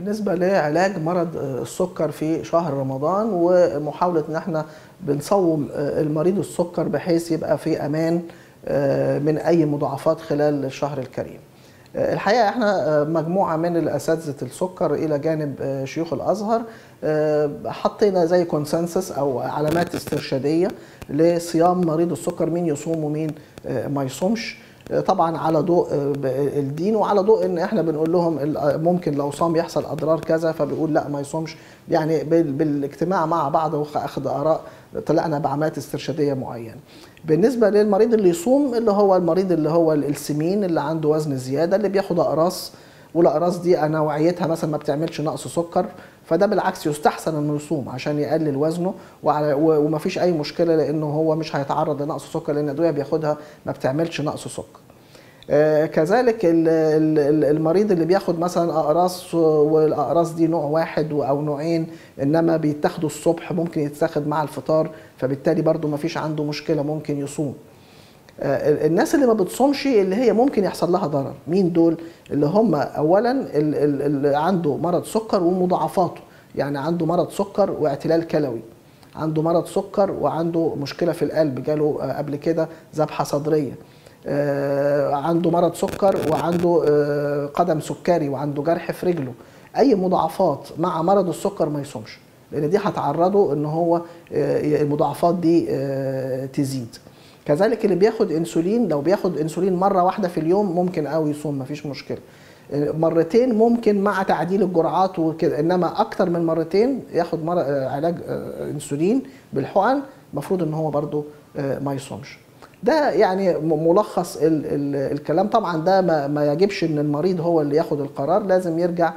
بالنسبة لعلاج مرض السكر في شهر رمضان ومحاولة ان احنا بنصوم المريض السكر بحيث يبقى في امان من اي مضاعفات خلال الشهر الكريم. الحقيقة احنا مجموعة من الاساتذة السكر الى جانب شيوخ الازهر حطينا زي كونسنسس او علامات استرشادية لصيام مريض السكر مين يصوم ومين ما يصومش. طبعا على ضوء الدين وعلى ضوء ان احنا بنقول لهم ممكن لو صام يحصل اضرار كذا فبيقول لا ما يصومش يعني بالاجتماع مع بعض واخذ اراء طلعنا بعمليات استرشاديه معينه. بالنسبه للمريض اللي يصوم اللي هو المريض اللي هو السمين اللي عنده وزن زياده اللي بياخد اقراص والاقراص دي نوعيتها مثلا ما بتعملش نقص سكر فده بالعكس يستحسن انه يصوم عشان يقلل وزنه وما فيش اي مشكله لانه هو مش هيتعرض لنقص سكر لان الادويه بياخدها ما بتعملش نقص سكر. آه كذلك المريض اللي بياخد مثلا اقراص والاقراص دي نوع واحد او نوعين انما بيتاخدوا الصبح ممكن يتاخد مع الفطار فبالتالي برضو ما فيش عنده مشكله ممكن يصوم. آه الناس اللي ما بتصومش اللي هي ممكن يحصل لها ضرر مين دول اللي هم اولا اللي عنده مرض سكر ومضاعفاته يعني عنده مرض سكر واعتلال كلوي عنده مرض سكر وعنده مشكله في القلب جاله آه قبل كده ذبحه صدريه آه عنده مرض سكر وعنده آه قدم سكري وعنده جرح في رجله اي مضاعفات مع مرض السكر ما يصومش لان دي هتعرضه ان هو آه المضاعفات دي تزيد كذلك اللي بياخد انسولين لو بياخد انسولين مره واحده في اليوم ممكن قوي يصوم مفيش مشكله مرتين ممكن مع تعديل الجرعات وكده انما اكتر من مرتين ياخد مر... علاج انسولين بالحقن المفروض ان هو برضو ما يصومش ده يعني ملخص ال ال الكلام طبعا ده ما, ما يجبش ان المريض هو اللي ياخد القرار لازم يرجع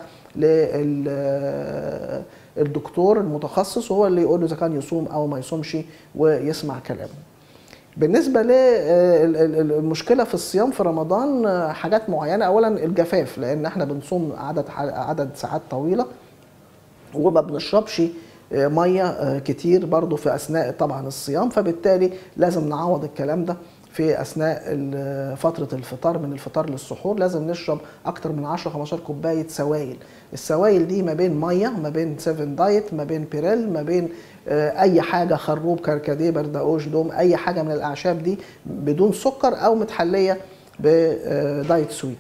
للدكتور المتخصص وهو اللي يقول له اذا كان يصوم او ما يصومش ويسمع كلامه بالنسبه للمشكله في الصيام في رمضان حاجات معينه اولا الجفاف لان احنا بنصوم عدد عدد ساعات طويله وما بنشربش ميه كتير برضو في اثناء طبعا الصيام فبالتالي لازم نعوض الكلام ده في اثناء فتره الفطار من الفطار للسحور لازم نشرب اكتر من 10 15 كوبايه سوائل السوائل دي ما بين ميه ما بين 7 دايت ما بين بيريل ما بين اي حاجه خروب كركديه بردقوش دوم اي حاجه من الاعشاب دي بدون سكر او متحليه بدايت سويت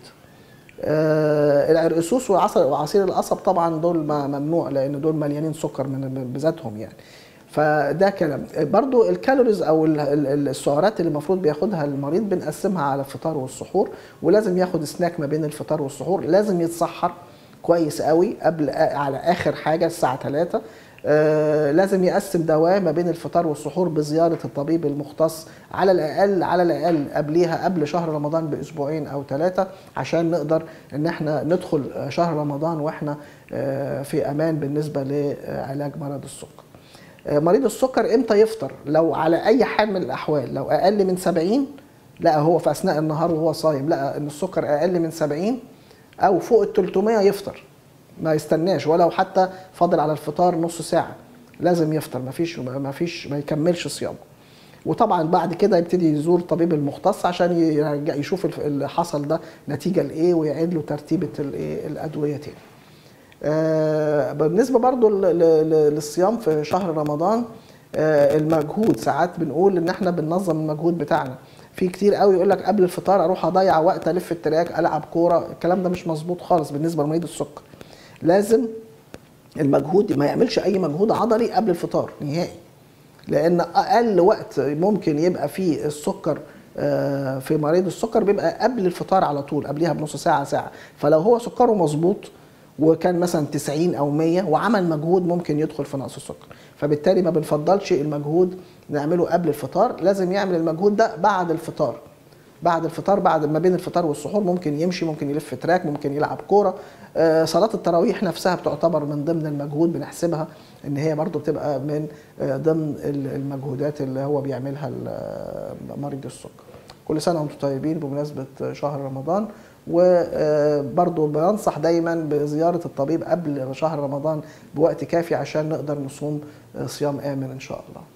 العرقسوس وعصير القصب طبعا دول ممنوع لان دول مليانين سكر من بذاتهم يعني فده كلام برضو الكالوريز او السعرات اللي المفروض بياخدها المريض بنقسمها على الفطار والسحور ولازم ياخد سناك ما بين الفطار والسحور لازم يتسحر كويس قوي قبل على اخر حاجه الساعه 3 آه لازم يقسم دواء ما بين الفطار والسحور بزياره الطبيب المختص على الاقل على الاقل قبليها قبل شهر رمضان باسبوعين او ثلاثه عشان نقدر ان احنا ندخل شهر رمضان واحنا آه في امان بالنسبه لعلاج مرض السكر. آه مريض السكر امتى يفطر؟ لو على اي حال من الاحوال لو اقل من 70 لا هو في اثناء النهار وهو صايم لقى ان السكر اقل من 70 او فوق ال 300 يفطر. ما يستناش ولو حتى فاضل على الفطار نص ساعه لازم يفطر ما فيش ما فيش ما يكملش صيامه وطبعا بعد كده يبتدي يزور الطبيب المختص عشان يرجع يشوف اللي حصل ده نتيجه لايه ويعيد له ترتيبه الايه الادويه تاني آه بالنسبه برضو للصيام في شهر رمضان آه المجهود ساعات بنقول ان احنا بننظم المجهود بتاعنا في كتير قوي يقول لك قبل الفطار اروح اضيع وقت الف التراك العب كوره الكلام ده مش مظبوط خالص بالنسبه لمريض السكر لازم المجهود ما يعملش اي مجهود عضلي قبل الفطار نهائي لان اقل وقت ممكن يبقى فيه السكر في مريض السكر بيبقى قبل الفطار على طول قبلها بنص ساعه ساعه فلو هو سكره مظبوط وكان مثلا 90 او 100 وعمل مجهود ممكن يدخل في نقص السكر فبالتالي ما بنفضلش المجهود نعمله قبل الفطار لازم يعمل المجهود ده بعد الفطار بعد الفطار بعد ما بين الفطار والسحور ممكن يمشي ممكن يلف تراك ممكن يلعب كوره آه صلاه التراويح نفسها بتعتبر من ضمن المجهود بنحسبها ان هي برضو بتبقى من آه ضمن المجهودات اللي هو بيعملها مريض السكر كل سنه وانتم طيبين بمناسبه شهر رمضان وبرضه بننصح دايما بزياره الطبيب قبل شهر رمضان بوقت كافي عشان نقدر نصوم صيام امن ان شاء الله